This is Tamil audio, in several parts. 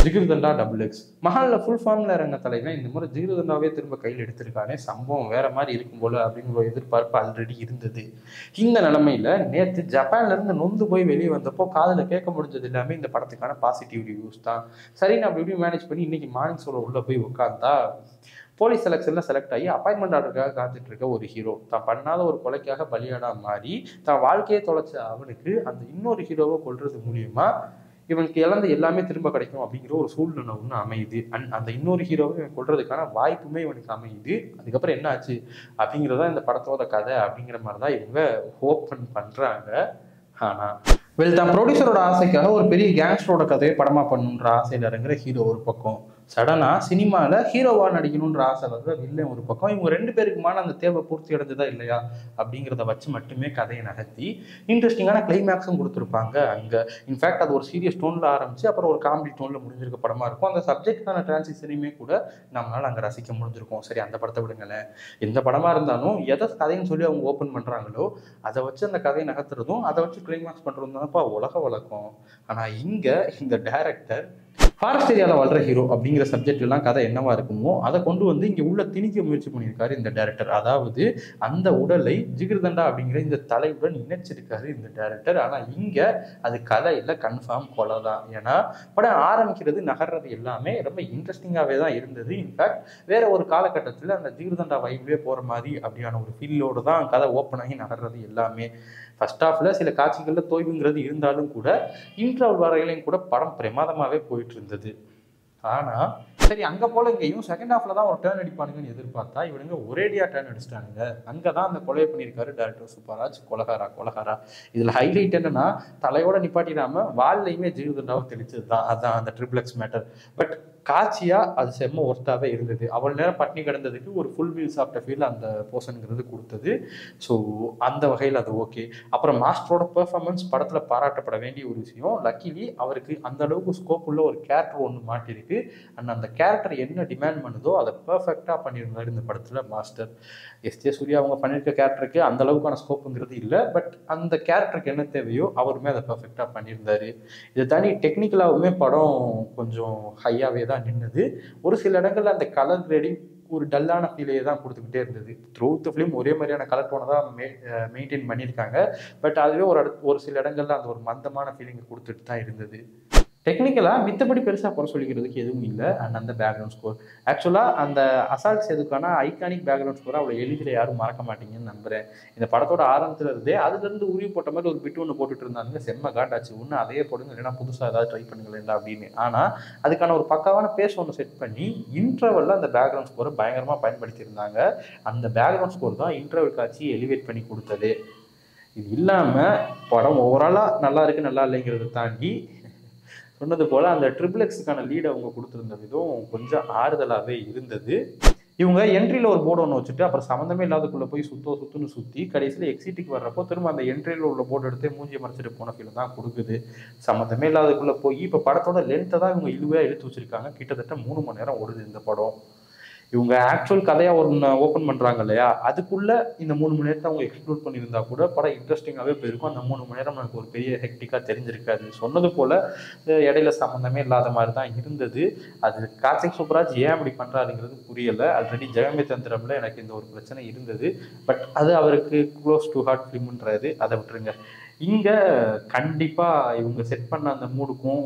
ஜிகிர்தண்டா டபுள் எக்ஸ் மஹாலில் ஃபுல் ஃபார்மில் இறங்க தலைவன் இந்த முறை ஜிகிர்தண்டாவே திரும்ப கையில் எடுத்திருக்கானே சம்பவம் வேற மாதிரி இருக்கும் போல அப்படிங்கிற ஒரு எதிர்பார்ப்பு ஆல்ரெடி இருந்தது இந்த நிலமையில நேற்று ஜப்பான்ல இருந்து நொந்து போய் வெளியே வந்தப்போ காதில் கேட்க முடிஞ்சது எல்லாமே இந்த படத்துக்கான பாசிட்டிவ் ரிவ்யூஸ் தான் சரி நான் அப்படி இப்படி மேனேஜ் பண்ணி இன்னைக்கு மார்னிங் ஷோல உள்ள போய் உட்காந்தா போலீஸ் செலெக்ஷன்ல செலக்ட் ஆகி அப்பாயின்மெண்ட் ஆர்டருக்காக காத்துட்டு இருக்க ஒரு ஹீரோ தான் பண்ணாத ஒரு கொலைக்காக பலியாடா மாறி தான் வாழ்க்கையை தொலைச்ச அவனுக்கு அந்த இன்னொரு ஹீரோவை கொல்றது மூலியமா இவனுக்கு இழந்த எல்லாமே திரும்ப கிடைக்கும் அப்படிங்கிற ஒரு சூழ்நிலை ஒன்று அமையுது அண்ட் அந்த இன்னொரு ஹீரோவை இவன் கொள்றதுக்கான வாய்ப்புமே இவனுக்கு அமையுது அதுக்கப்புறம் என்ன ஆச்சு அப்படிங்கிறதா இந்த படத்தோட கதை அப்படிங்கிற மாதிரி தான் இவங்க ஓப்பன் பண்றாங்க ஆனா வெல் தான் ப்ரொடியூசரோட ஆசைக்காக ஒரு பெரிய கேங்ஸ்டரோட கதையை படமா பண்ணணுன்ற ஆசையில் இறங்குற ஹீரோ ஒரு பக்கம் சடனா சினிமாவில் ஹீரோவா நடிக்கணுன்ற ஆசை வர்ற வில்லன் ஒரு பக்கம் இவங்க ரெண்டு பேருக்குமான அந்த தேவை பூர்த்தி அடைஞ்சதா இல்லையா அப்படிங்கிறத வச்சு மட்டுமே கதையை நகர்த்தி இன்ட்ரெஸ்டிங்கான கிளைமேக்ஸும் கொடுத்துருப்பாங்க அங்கே இன்ஃபேக்ட் அது ஒரு சீரியஸ் டோனில் ஆரம்பிச்சு அப்புறம் ஒரு காமெடி டோனில் முடிஞ்சிருக்க படமா இருக்கும் அந்த சப்ஜெக்டான டிரான்சிஷனையுமே கூட நம்மளால அங்கே ரசிக்க முடிஞ்சிருக்கும் சரி அந்த படத்தை விடுங்களேன் எந்த படமா இருந்தாலும் எதை கதைன்னு சொல்லி அவங்க ஓப்பன் பண்றாங்களோ அதை வச்சு அந்த கதையை நகர்த்துறதும் அதை வச்சு கிளைமேக்ஸ் பண்றதும் தானப்பா உலக வழக்கம் ஆனா இங்க இந்த டைரக்டர் ஃபாரஸ்ட் ஏரியாவில் வாழ்ற ஹீரோ அப்படிங்கிற சப்ஜெக்ட் எல்லாம் கதை என்னவா இருக்குமோ அதை கொண்டு வந்து இங்கே உள்ள திணிக்க முயற்சி பண்ணியிருக்காரு இந்த டைரக்டர் அதாவது அந்த உடலை ஜிகிர்தண்டா அப்படிங்கிற இந்த தலையுடன் இணைச்சிருக்காரு இந்த டைரக்டர் ஆனால் இங்கே அது கதை இல்லை கன்ஃபார்ம் கொலை தான் ஏன்னா படம் ஆரம்பிக்கிறது நகர்றது எல்லாமே ரொம்ப இன்ட்ரெஸ்டிங்காகவே தான் இருந்தது இன்ஃபேக்ட் வேற ஒரு காலகட்டத்தில் அந்த ஜிகிர்தண்டா வைப்லேயே போகிற மாதிரி அப்படியான ஒரு ஃபீலோடு தான் கதை ஓப்பன் ஆகி நகர்றது எல்லாமே ஃபர்ஸ்ட் ஹாஃப்ல சில காட்சிகளில் தோய்வுங்கிறது இருந்தாலும் கூட இன்டர்வல் வரையிலையும் கூட படம் பிரமாதமாகவே போயிட்டு இருந்தது ஆனால் சரி அங்கே போல இங்கேயும் செகண்ட் ஹாஃப்ல தான் ஒரு டேர்ன் அடிப்பானுங்கன்னு எதிர்பார்த்தா இவனுங்க ஒரேடியாக டேர்ன் அடிச்சிட்டானுங்க அங்கே தான் அந்த கொலை பண்ணியிருக்காரு டேரக்டர் சூப்பராஜ் கொலகாரா கொலகாரா இதில் ஹைலைட் என்னன்னா தலையோட நிப்பாட்டிடாம வால்லையுமே ஜீவதண்டாவை தெளிச்சது தான் அதான் அந்த ட்ரிபிளெக்ஸ் மேட்டர் பட் காட்சியா அது செம்ம ஒர்த்தாவே இருந்தது அவ்வளோ நேரம் பட்னி கிடந்ததுக்கு ஒரு ஃபுல் மீல் சாப்பிட்ட ஃபீல் அந்த போர்ஷனுங்கிறது கொடுத்தது ஸோ அந்த வகையில் அது ஓகே அப்புறம் மாஸ்டரோட பெர்ஃபார்மன்ஸ் படத்தில் பாராட்டப்பட வேண்டிய ஒரு விஷயம் லக்கிலி அவருக்கு அந்த அளவுக்கு ஸ்கோப் உள்ள ஒரு கேரக்டர் ஒன்று மாட்டிருக்கு அண்ட் அந்த கேரக்டர் என்ன டிமாண்ட் பண்ணுதோ அதை பெர்ஃபெக்டாக பண்ணியிருந்தாரு இந்த படத்தில் மாஸ்டர் எஸ் ஜே சூர்யா அவங்க பண்ணியிருக்க கேரக்டருக்கு அந்த அளவுக்கான ஸ்கோப்புங்கிறது இல்லை பட் அந்த கேரக்டருக்கு என்ன தேவையோ அவருமே அதை பெர்ஃபெக்டாக பண்ணியிருந்தாரு இதை தாண்டி டெக்னிக்கலாகவுமே படம் கொஞ்சம் ஹையாகவே தான் நின்றுது ஒரு சில இடங்கள்ல அந்த கலர் கிரேடிங் ஒரு டல்லான ஃபீலையே தான் கொடுத்துக்கிட்டே இருந்தது த்ரூ த ஃபிலிம் ஒரே மாதிரியான கலர் டோனை தான் மெ மெயின்டைன் பண்ணியிருக்காங்க பட் அதுவே ஒரு இடத்து ஒரு சில இடங்கள்ல அந்த ஒரு மந்தமான ஃபீலிங்கை கொடுத்துட்டு தான் இருந்தது டெக்னிக்கலாக மித்தபடி பெருசாக குறை சொல்லிக்கிறதுக்கு எதுவும் இல்லை அண்ட் அந்த பேக்ரவுண்ட் ஸ்கோர் ஆக்சுவலாக அந்த அசால்ட்ஸ் எதுக்கான ஐகானிக் பேக்ரவுண்ட் ஸ்கோர் அவ்வளோ எளிதில் யாரும் மறக்க மாட்டீங்கன்னு நம்புறேன் இந்த படத்தோட ஆரம்பத்துல இருந்தே அதுலேருந்து உருவி போட்ட மாதிரி ஒரு பிட்டு ஒன்று போட்டுட்டு இருந்தாங்க செம்ம காட்டாச்சு ஒன்று அதே போடுங்க இல்லைன்னா புதுசாக ஏதாவது ட்ரை பண்ணுங்களேன்டா அப்படின்னு ஆனால் அதுக்கான ஒரு பக்காவான பேஸ் ஒன்று செட் பண்ணி இன்டர்வலில் அந்த பேக்ரவுண்ட் ஸ்கோரை பயங்கரமாக பயன்படுத்தியிருந்தாங்க அந்த பேக்ரவுண்ட் ஸ்கோர் தான் இன்டர்வல் காட்சி எலிவேட் பண்ணி கொடுத்தது இது இல்லாமல் படம் ஓவராலாக நல்லா இருக்கு நல்லா இல்லைங்கிறத தாண்டி சொன்னது போல் அந்த ட்ரிபிள் எக்ஸுக்கான லீட் அவங்க கொடுத்துருந்த விதம் கொஞ்சம் ஆறுதலாகவே இருந்தது இவங்க என்ட்ரியில் ஒரு போர்டு ஒன்று வச்சுட்டு அப்புறம் சம்மந்தமே இல்லாதக்குள்ளே போய் சுத்தோ சுத்துன்னு சுற்றி கடைசியில் எக்ஸிட்டுக்கு வர்றப்போ திரும்ப அந்த என்ட்ரியில் உள்ள போர்டு எடுத்து மூஞ்சி மறைச்சிட்டு போன ஃபீல் தான் கொடுக்குது சம்மந்தமே இல்லாதக்குள்ளே போய் இப்போ படத்தோட லென்த்தை தான் இவங்க இழுவையாக இழுத்து வச்சிருக்காங்க கிட்டத்தட்ட மூணு மணி நேரம் ஓடுது இந்த படம் இவங்க ஆக்சுவல் கதையாக ஒன்று ஓப்பன் பண்ணுறாங்க இல்லையா அதுக்குள்ளே இந்த மூணு மணி நேரத்தை அவங்க எக்ஸ்ப்ளோர் பண்ணியிருந்தா கூட படம் இன்ட்ரெஸ்டிங்காகவே போயிருக்கும் அந்த மூணு மணி நேரம் எனக்கு ஒரு பெரிய ஹெக்டிக்காக தெரிஞ்சிருக்காது சொன்னது போல் இடையில சம்மந்தமே இல்லாத மாதிரி தான் இருந்தது அது கார்த்திக் சூப்பராஜ் ஏன் அப்படி பண்ணுறாருங்கிறது புரியலை ஆல்ரெடி ஜெகமே தந்திரமில் எனக்கு இந்த ஒரு பிரச்சனை இருந்தது பட் அது அவருக்கு க்ளோஸ் டு ஹார்ட் ஃபிலிம்ன்றாரு அதை விட்டுருங்க இங்கே கண்டிப்பாக இவங்க செட் பண்ண அந்த மூடுக்கும்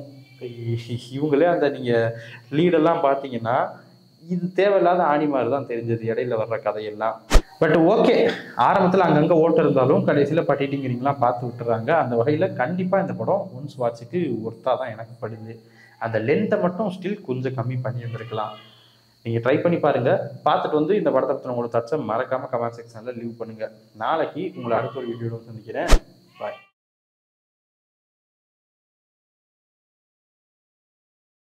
இவங்களே அந்த நீங்கள் லீடெல்லாம் பார்த்தீங்கன்னா இது தேவையில்லாத ஆணி மாதிரி தான் தெரிஞ்சது இடையில வர்ற கதையெல்லாம் பட் ஓகே ஆரம்பத்தில் அங்கங்கே ஓட்டு இருந்தாலும் கடைசியில் பட்டிட்டிங்கிறீங்களாம் பார்த்து விட்டுறாங்க அந்த வகையில் கண்டிப்பாக இந்த படம் ஒன்ஸ் வாட்சுக்கு ஒர்த்தாக தான் எனக்கு படுது அந்த லென்த்தை மட்டும் ஸ்டில் கொஞ்சம் கம்மி பண்ணியிருந்திருக்கலாம் நீங்கள் ட்ரை பண்ணி பாருங்கள் பார்த்துட்டு வந்து இந்த படத்தை பற்றின உங்களுக்கு தச்சை மறக்காமல் கமெண்ட் செக்ஷனில் லீவ் பண்ணுங்கள் நாளைக்கு உங்களை அடுத்த ஒரு வீடியோவில் சந்திக்கிறேன் பாய்